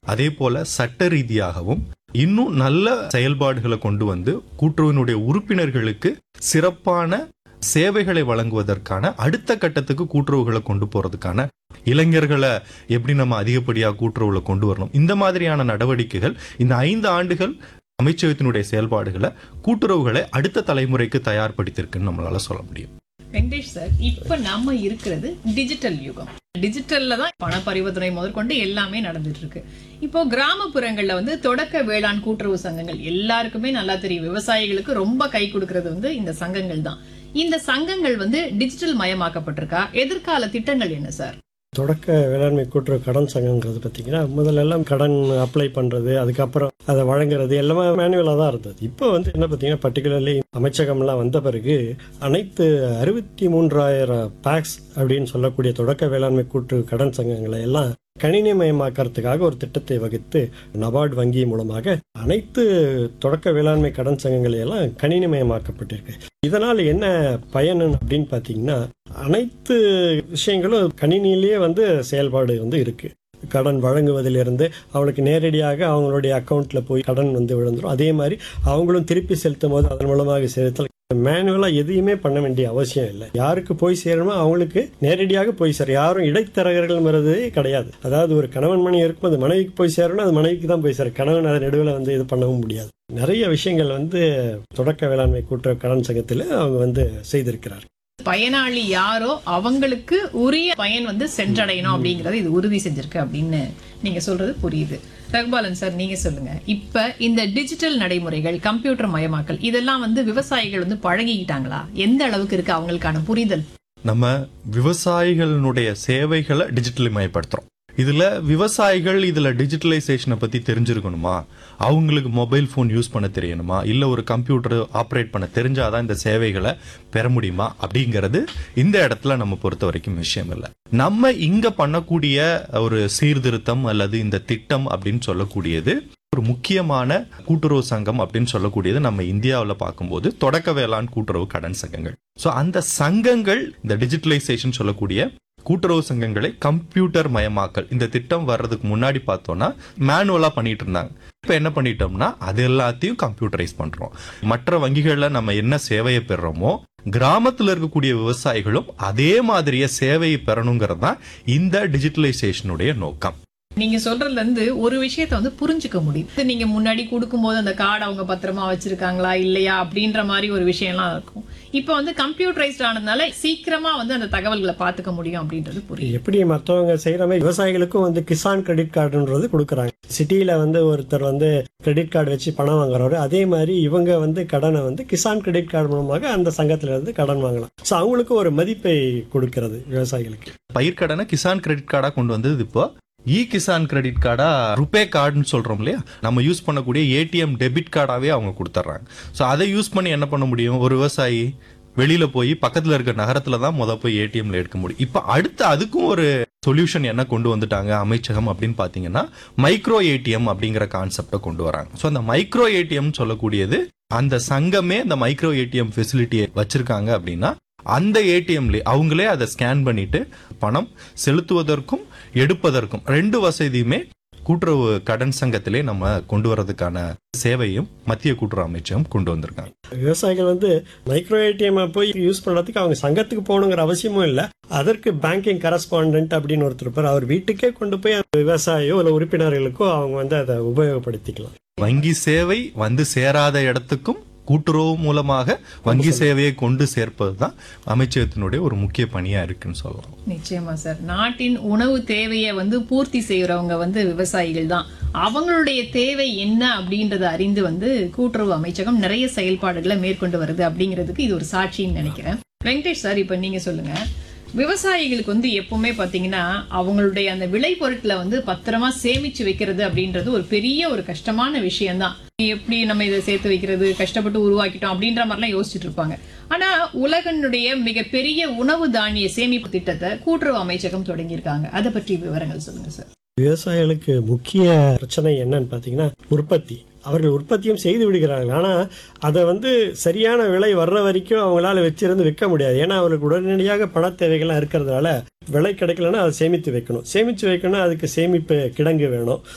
அதே போல சட்ட ரீதியாகவும் இன்னும் நல்ல செயல்பாடுகளை கொண்டு வந்து கூட்டுறவினுடைய உறுப்பினர்களுக்கு சிறப்பான சேவைகளை வழங்குவதற்கான அடுத்த கட்டத்துக்கு கூட்டுறவுகளை கொண்டு போறதுக்கான இளைஞர்களை எப்படி நம்ம அதிகப்படியாக கூட்டுறவுல கொண்டு வரணும் இந்த மாதிரியான நடவடிக்கைகள் இந்த ஐந்து ஆண்டுகள் அமைச்சகத்தினுடைய செயல்பாடுகளை கூட்டுறவுகளை அடுத்த தலைமுறைக்கு தயார்படுத்தியிருக்குன்னு நம்மளால சொல்ல முடியும் வெங்கடேஷ் சார் இப்ப நாம இருக்கிறது டிஜிட்டல் யுகம் டிஜிட்டல்ல தான் பண பரிவர்த்தனை முதற்கொண்டு எல்லாமே நடந்துட்டு இருக்கு இப்போ கிராமப்புறங்கள்ல வந்து தொடக்க வேளாண் கூட்டுறவு சங்கங்கள் எல்லாருக்குமே நல்லா தெரியும் விவசாயிகளுக்கு ரொம்ப கை கொடுக்கறது வந்து இந்த சங்கங்கள் தான் இந்த சங்கங்கள் வந்து டிஜிட்டல் மயமாக்கப்பட்டிருக்கா எதிர்கால திட்டங்கள் என்ன சார் தொடக்க வேளாண்மை கூட்டுறவு கடன் சங்கங்கிறது பார்த்தீங்கன்னா முதல்ல எல்லாம் கடன் அப்ளை பண்ணுறது அதுக்கப்புறம் அதை வழங்குறது எல்லாமே மேனுவலாக தான் இருந்தது இப்போ வந்து என்ன பார்த்தீங்கன்னா பர்டிகுலர்லி அமைச்சகம்லாம் வந்த பிறகு அனைத்து அறுபத்தி மூன்றாயிரம் பேக்ஸ் அப்படின்னு சொல்லக்கூடிய தொடக்க வேளாண்மை கூட்டுறவு கடன் சங்கங்களை எல்லாம் கணினிமயமாக்கறதுக்காக ஒரு திட்டத்தை வகுத்து நபார்டு வங்கி மூலமாக அனைத்து தொடக்க வேளாண்மை கடன் சங்கங்களை எல்லாம் கணினிமயமாக்கப்பட்டிருக்கு இதனால் என்ன பயன் அப்படின்னு பார்த்தீங்கன்னா அனைத்து விஷயங்களும் கணினியிலேயே வந்து செயல்பாடு வந்து இருக்கு கடன் வழங்குவதிலிருந்து அவளுக்கு நேரடியாக அவங்களுடைய அக்கௌண்ட்ல போய் கடன் வந்து விழுந்துரும் அதே மாதிரி அவங்களும் திருப்பி செலுத்தும் போது அதன் மூலமாக செலுத்தல் மேனுவலா எதையுமே பண்ண வேண்டிய அவசியம் இல்லை யாருக்கு போய் சேரணுமோ அவங்களுக்கு நேரடியாக போய் சேரும் யாரும் இடைத்தரகர்கள்ங்கிறதே கிடையாது அதாவது ஒரு கணவன் மணி இருக்கும்போது மனைவிக்கு போய் சேரணும் அது மனைவிக்கு தான் போய் சேரும் கணவன் அதை நடுவில் வந்து இது பண்ணவும் முடியாது நிறைய விஷயங்கள் வந்து தொடக்க வேளாண்மை கூட்டுறவு கடன் சங்கத்தில் அவங்க வந்து செய்திருக்கிறார் பயனாளி யாரோ அவங்களுக்கு உரிய பயன் வந்து சென்றடையணும் அப்படிங்கறது இது உறுதி செஞ்சிருக்கு அப்படின்னு நீங்க சொல்றது புரியுது ரகுபாலன் சார் நீங்க சொல்லுங்க இப்ப இந்த டிஜிட்டல் நடைமுறைகள் கம்ப்யூட்டர் மயமாக்கல் இதெல்லாம் வந்து விவசாயிகள் வந்து பழகிக்கிட்டாங்களா எந்த அளவுக்கு இருக்கு அவங்களுக்கான புரிதல் நம்ம விவசாயிகளினுடைய சேவைகளை டிஜிட்டல் மயப்படுத்துறோம் இதுல விவசாயிகள் இதுல டிஜிட்டலைசேஷனை பத்தி தெரிஞ்சிருக்கணுமா அவங்களுக்கு மொபைல் ஃபோன் யூஸ் பண்ண தெரியணுமா இல்ல ஒரு கம்ப்யூட்டர் ஆப்ரேட் பண்ண தெரிஞ்சாதான் இந்த சேவைகளை பெற முடியுமா அப்படிங்கிறது இந்த இடத்துல நம்ம பொறுத்த வரைக்கும் விஷயம் இல்லை நம்ம இங்க பண்ணக்கூடிய ஒரு சீர்திருத்தம் அல்லது இந்த திட்டம் அப்படின்னு சொல்லக்கூடியது ஒரு முக்கியமான கூட்டுறவு சங்கம் அப்படின்னு சொல்லக்கூடியது நம்ம இந்தியாவில் பார்க்கும்போது தொடக்க வேளாண் கூட்டுறவு கடன் சங்கங்கள் ஸோ அந்த சங்கங்கள் இந்த டிஜிட்டலைசேஷன் சொல்லக்கூடிய கூட்டுறவு சங்கங்களை கம்ப்யூட்டர் மயமாக்கல் இந்த திட்டம் வர்றதுக்கு முன்னாடி பார்த்தோம்னா மேனுவலா பண்ணிட்டு இருந்தாங்க இப்ப என்ன பண்ணிட்டோம்னா அது எல்லாத்தையும் கம்ப்யூட்டரைஸ் பண்றோம் மற்ற வங்கிகள்ல நம்ம என்ன சேவையை பெறுறோமோ கிராமத்துல இருக்கக்கூடிய விவசாயிகளும் அதே மாதிரியே சேவையை பெறணுங்கிறது தான் இந்த டிஜிட்டலைசேஷனுடைய நோக்கம் நீங்க சொல்றதுல இருந்து ஒரு விஷயத்த வந்து புரிஞ்சுக்க முடியுது நீங்க முன்னாடி கொடுக்கும்போது அந்த கார்டு அவங்க பத்திரமா வச்சிருக்காங்களா இல்லையா அப்படின்ற மாதிரி ஒரு விஷயம்லாம் இருக்கும் இப்போ வந்து கம்ப்யூட்டரைஸ்ட் ஆனதுனால சீக்கிரமா வந்து அந்த தகவல்களை பாத்துக்க முடியும் அப்படின்றது புரியுது எப்படி மற்றவங்க செய்யற மாதிரி விவசாயிகளுக்கும் வந்து கிசான் கிரெடிட் கார்டுன்றது கொடுக்குறாங்க சிட்டியில வந்து ஒருத்தர் வந்து கிரெடிட் கார்டு வச்சு பணம் வாங்குறாரு அதே மாதிரி இவங்க வந்து கடனை வந்து கிசான் கிரெடிட் கார்டு மூலமாக அந்த சங்கத்துல இருந்து கடன் வாங்கலாம் ஸோ அவங்களுக்கு ஒரு மதிப்பை கொடுக்கிறது விவசாயிகளுக்கு பயிர்க்கடனை கிசான் கிரெடிட் கார்டா கொண்டு வந்தது இப்போ இ கிசான் கிரெடிட் கார்டா ருபே கார்டுன்னு சொல்றோம் இல்லையா நம்ம யூஸ் பண்ணக்கூடிய ஏடிஎம் டெபிட் கார்டாவே அவங்க கொடுத்துட்றாங்க ஸோ அதை யூஸ் பண்ணி என்ன பண்ண முடியும் ஒரு விவசாயி வெளியில போய் பக்கத்துல இருக்க நகரத்துல தான் முத போய் ஏடிஎம்ல எடுக்க முடியும் இப்போ அடுத்து அதுக்கும் ஒரு சொல்யூஷன் என்ன கொண்டு வந்துட்டாங்க அமைச்சகம் அப்படின்னு பாத்தீங்கன்னா மைக்ரோ ஏடிஎம் அப்படிங்கிற கான்செப்டை கொண்டு வராங்க ஸோ அந்த மைக்ரோ ஏடிஎம் சொல்லக்கூடியது அந்த சங்கமே அந்த மைக்ரோ ஏடிஎம் ஃபெசிலிட்டியை வச்சிருக்காங்க அப்படின்னா அந்த ஏடிஎம்ல அவங்களே அதை ஸ்கேன் பண்ணிட்டு பணம் செலுத்துவதற்கும் எடுப்பதற்கும் ரெண்டு வசதியுமே கூட்டுறவு கடன் சங்கத்திலே நம்ம கொண்டு வரதுக்கான சேவையும் மத்திய கூட்டுறவு அமைச்சகம் கொண்டு வந்திருக்காங்க விவசாயிகள் வந்து மைக்ரோ ஏடிஎம் போய் யூஸ் பண்றதுக்கு அவங்க சங்கத்துக்கு போகணுங்கிற அவசியமும் இல்லை அதற்கு பேங்கிங் கரஸ்பாண்டன்ட் அப்படின்னு ஒருத்தர் இருப்பார் அவர் வீட்டுக்கே கொண்டு போய் அந்த விவசாயியோ இல்லை உறுப்பினர்களுக்கோ அவங்க வந்து அதை உபயோகப்படுத்திக்கலாம் வங்கி சேவை வந்து சேராத இடத்துக்கும் கூட்டுறவு மூலமாக வங்கி சேவையை கொண்டு சேர்ப்பது தான் அமைச்சகத்தினுடைய ஒரு முக்கிய பணியா இருக்குன்னு சொல்லலாம் நிச்சயமா சார் நாட்டின் உணவு தேவையை வந்து பூர்த்தி செய்யறவங்க வந்து விவசாயிகள் தான் அவங்களுடைய தேவை என்ன அப்படின்றத அறிந்து வந்து கூட்டுறவு அமைச்சகம் நிறைய செயல்பாடுகளை மேற்கொண்டு வருது அப்படிங்கிறதுக்கு இது ஒரு சாட்சின்னு நினைக்கிறேன் வெங்கடேஷ் சார் இப்ப நீங்க சொல்லுங்க விவசாயிகளுக்கு வந்து எப்பவுமே பாத்தீங்கன்னா அவங்களுடைய அந்த விளைபொருட்களை வந்து பத்திரமா சேமிச்சு வைக்கிறது அப்படின்றது ஒரு பெரிய ஒரு கஷ்டமான விஷயம்தான் எப்படி நம்ம இதை சேர்த்து வைக்கிறது கஷ்டப்பட்டு உருவாக்கிட்டோம் அப்படின்ற மாதிரிலாம் யோசிச்சுட்டு இருப்பாங்க ஆனா உலகனுடைய மிகப்பெரிய உணவு தானிய சேமிப்பு திட்டத்தை கூட்டுறவு அமைச்சகம் தொடங்கியிருக்காங்க அதை பற்றி விவரங்கள் சொல்லுங்க சார் விவசாயிகளுக்கு முக்கிய பிரச்சனை என்னன்னு பார்த்தீங்கன்னா உற்பத்தி அவர்கள் உற்பத்தியும் செய்து விடுகிறார்கள் ஆனால் அதை வந்து சரியான விலை வர்ற வரைக்கும் அவங்களால வச்சிருந்து விற்க முடியாது ஏன்னா அவர்களுக்கு உடனடியாக பண தேவைகள்லாம் இருக்கிறதுனால விலை கிடைக்கலன்னா அதை சேமித்து வைக்கணும் சேமித்து வைக்கணும்னா அதுக்கு சேமிப்பு கிடங்கு வேணும்